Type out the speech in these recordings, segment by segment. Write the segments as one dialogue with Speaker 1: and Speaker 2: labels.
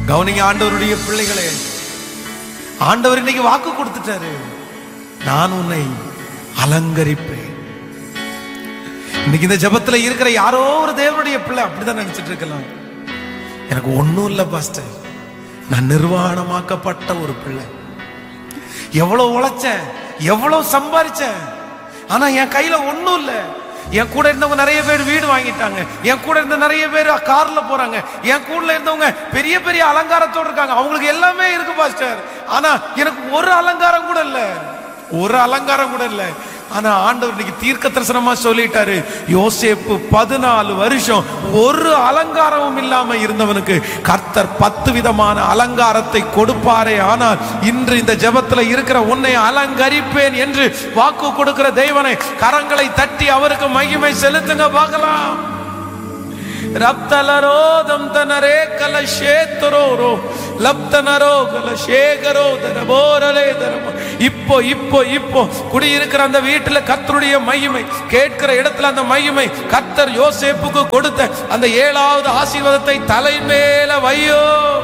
Speaker 1: கவனிங்க ஆண்டவருடைய பிள்ளைகளே ஆண்டவர் இன்னைக்கு வாக்கு கொடுத்துட்டாரு நான் உன்னை அலங்கரிப்பேன் இன்னைக்கு இந்த ஜெபத்துல இருக்கிற யாரோ ஒரு தேவனுடைய பிள்ளை அப்படிதான் நினைச்சிட்டு இருக்கலாம் எனக்கு ஒண்ணும் இல்ல பாஸ்டர் நான் நிர்வாணமாக்கப்பட்ட ஒரு பிள்ளை எவ்வளவு உழைச்சேன் எவ்வளவு சம்பாரிச்சேன் ஆனா என் கையில ஒண்ணும் இல்ல என் கூட இருந்தவங்க நிறைய பேர் வீடு வாங்கிட்டாங்க என் கூட இருந்த நிறைய பேர் கார்ல போறாங்க என் கூட இருந்தவங்க பெரிய பெரிய அலங்காரத்தோட இருக்காங்க அவங்களுக்கு எல்லாமே இருக்கு பாஸ்டர் ஆனா எனக்கு ஒரு அலங்காரம் கூட இல்ல ஒரு அலங்காரம் கூட இல்ல ஆனா ஆண்டவர் இன்னைக்கு தீர்க்க தரிசனமா சொல்லிட்டாரு யோசேப்பு பதினாலு வருஷம் ஒரு அலங்காரமும் இல்லாம இருந்தவனுக்கு கர்த்தர் பத்து விதமான அலங்காரத்தை கொடுப்பாரே ஆனால் இன்று இந்த ஜெபத்துல இருக்கிற உன்னை அலங்கரிப்பேன் என்று வாக்கு கொடுக்கிற தேவனை கரங்களை தட்டி அவருக்கு மகிமை செலுத்துங்க பார்க்கலாம் ரப்தலரோதம் தனரே கலஷேத்தரோரோ லப்தனரோ கலஷேகரோ தரபோரலே தரமோ இப்போ இப்போ இப்போ குடியிருக்கிற அந்த வீட்டுல கர்த்தருடைய மகிமை கேட்கிற இடத்துல அந்த மகிமை கர்த்தர் யோசேப்புக்கு கொடுத்த அந்த ஏழாவது ஆசீர்வாதத்தை தலையின் மேல வையோ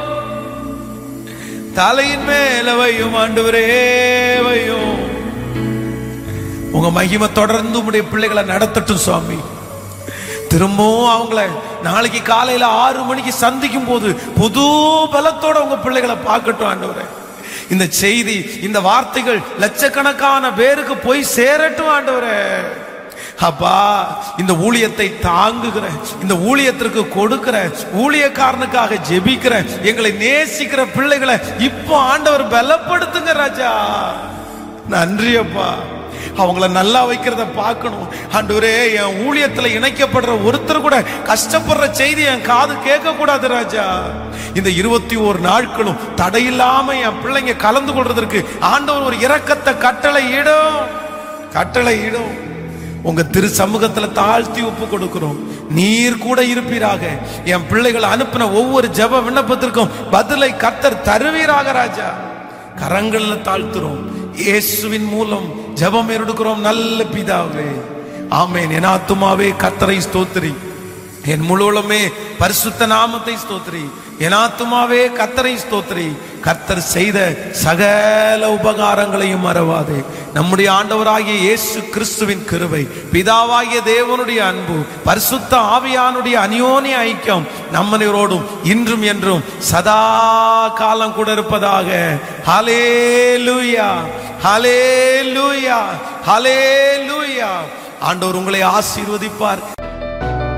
Speaker 1: தலையின் மேல வையும் ஆண்டவரே வையும் உங்க மகிமை தொடர்ந்து உங்களுடைய பிள்ளைகளை நடத்தட்டும் சுவாமி திரும்பவும் அவங்கள நாளைக்கு காலையில ஆறு மணிக்கு சந்திக்கும் போது புது பலத்தோட உங்க பிள்ளைகளை பார்க்கட்டும் ஆண்டவரே இந்த செய்தி இந்த வார்த்தைகள் லட்சக்கணக்கான பேருக்கு போய் சேரட்டும் ஆண்டவரே அப்பா இந்த ஊழியத்தை தாங்குகிற இந்த ஊழியத்திற்கு கொடுக்கிற ஊழியக்காரனுக்காக ஜெபிக்கிற எங்களை நேசிக்கிற பிள்ளைகளை இப்போ ஆண்டவர் பலப்படுத்துங்க ராஜா நன்றி அப்பா அவங்கள நல்லா வைக்கிறத பார்க்கணும் ஆண்டவரே என் ஊழியத்துல இணைக்கப்படுற ஒருத்தர் கூட கஷ்டப்படுற செய்தி என் காது கேட்க கூடாது ராஜா இந்த இருபத்தி ஒரு நாட்களும் தடையில்லாம என் பிள்ளைங்க கலந்து கொள்றதற்கு ஆண்டவர் ஒரு இரக்கத்தை கட்டளை இடும் கட்டளை இடும் உங்க திரு சமூகத்துல தாழ்த்தி ஒப்பு கொடுக்கிறோம் நீர் கூட இருப்பீராக என் பிள்ளைகள் அனுப்பின ஒவ்வொரு ஜெப விண்ணப்பத்திற்கும் பதிலை கத்தர் தருவீராக ராஜா கரங்கள்ல தாழ்த்துறோம் இயேசுவின் மூலம் ஜெபம் எடுக்கிறோம் நல்ல பிதாவே ஆமென் என் ஆத்துமாவே கத்தரை ஸ்தோத்திரி என் முழுவலுமே பரிசுத்த நாமத்தை ஸ்தோத்திரி என் ஆத்துமாவே கத்தரை ஸ்தோத்திரி கர்த்தர் செய்த சகல உபகாரங்களையும் மறவாதே நம்முடைய ஆண்டவராகிய இயேசு கிறிஸ்துவின் கிருபை பிதாவாகிய தேவனுடைய அன்பு பரிசுத்த ஆவியானுடைய அநியோனிய ஐக்கியம் நம்மனரோடும் இன்றும் என்றும் சதா காலம் கூட இருப்பதாக ஹலே லூயா ஹலே லூயா ஹலே லூயா ஆண்டவர் உங்களை ஆசீர்வதிப்பார்